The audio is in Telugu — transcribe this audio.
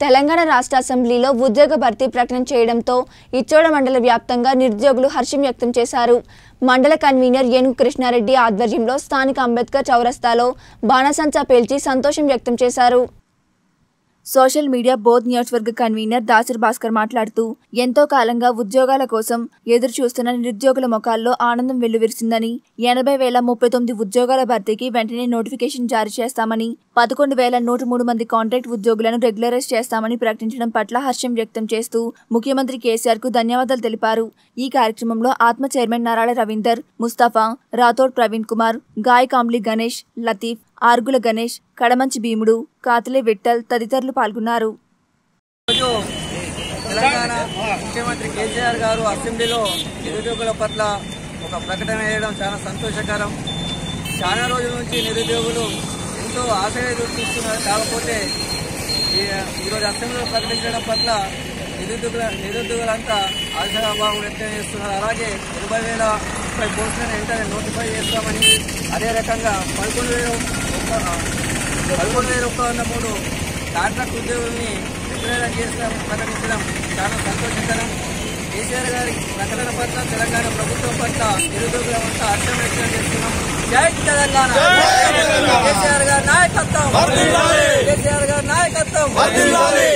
తెలంగాణ రాష్ట్ర అసెంబ్లీలో ఉద్యోగ భర్తీ ప్రకటన చేయడంతో ఇచ్చోడ మండల వ్యాప్తంగా నిరుద్యోగులు హర్షం వ్యక్తం చేశారు మండల కన్వీనర్ ఏనుగు కృష్ణారెడ్డి ఆధ్వర్యంలో స్థానిక అంబేద్కర్ చౌరస్తాలో బాణసంచా పేల్చి సంతోషం వ్యక్తం చేశారు సోషల్ మీడియా బోధ్ నియోజకవర్గ కన్వీనర్ దాసరి భాస్కర్ మాట్లాడుతూ ఎంతో కాలంగా ఉద్యోగాల కోసం ఎదురు చూస్తున్న నిరుద్యోగుల ముఖాల్లో ఆనందం వెల్లువిరిసిందని ఎనభై వేల ముప్పై తొమ్మిది ఉద్యోగాల భర్తీకి వెంటనే నోటిఫికేషన్ జారీ చేస్తామని పదకొండు వేల నూట మూడు మంది కాంట్రాక్ట్ ఉద్యోగులను రెగ్యులరైజ్ చేస్తామని ప్రకటించడం పట్ల హర్షం వ్యక్తం చేస్తూ ముఖ్యమంత్రి కేసీఆర్ కు ధన్యవాదాలు తెలిపారు ఈ కార్యక్రమంలో ఆత్మ చైర్మన్ నారాయణ రవీందర్ ముస్తఫా రాథోడ్ ప్రవీణ్ కుమార్ గాయ కాంబ్లీ గణేష్ లతీఫ్ ఆర్గుల గణేష్ కడమంచి భీముడు కాతలే విఠల్ తదితరులు పాల్గొన్నారు రోజు తెలంగాణ ముఖ్యమంత్రి కేసీఆర్ గారు అసెంబ్లీలో నిరుద్యోగుల పట్ల ఒక ప్రకటన చేయడం చాలా సంతోషకరం చాలా రోజుల నుంచి నిరుద్యోగులు ఎంతో ఆశగా ఎదురు చూస్తున్నారు కాకపోతే ఈ- ఈరోజు అసెంబ్లీలో ప్రకటించడం పట్ల నిరుద్యోగుల నిరుద్యోగులంతా ఆశాభావం వ్యక్తం చేస్తున్నారు అలాగే ఇరవై వేల ముప్పై పోస్టులను వెంటనే నోటిఫై చేస్తామని అదే రకంగా పదకొండు వేల ఒక్క పదకొండు వేల ఒక్క వంద మూడు కాంట్రాక్ట్ ఉద్యోగుల్ని రెగ్యులర్ చేస్తాం ప్రకటించడం చాలా సంతోషకరం కేసీఆర్ గారి ప్రకటన పట్ల తెలంగాణ ప్రభుత్వం పట్ల నిరుద్యోగుల అంతా హర్షం వ్యక్తం చేస్తున్నాం జై తెలంగాణ కేసీఆర్ గారి నాయకత్వం కేసీఆర్ గారి నాయకత్వం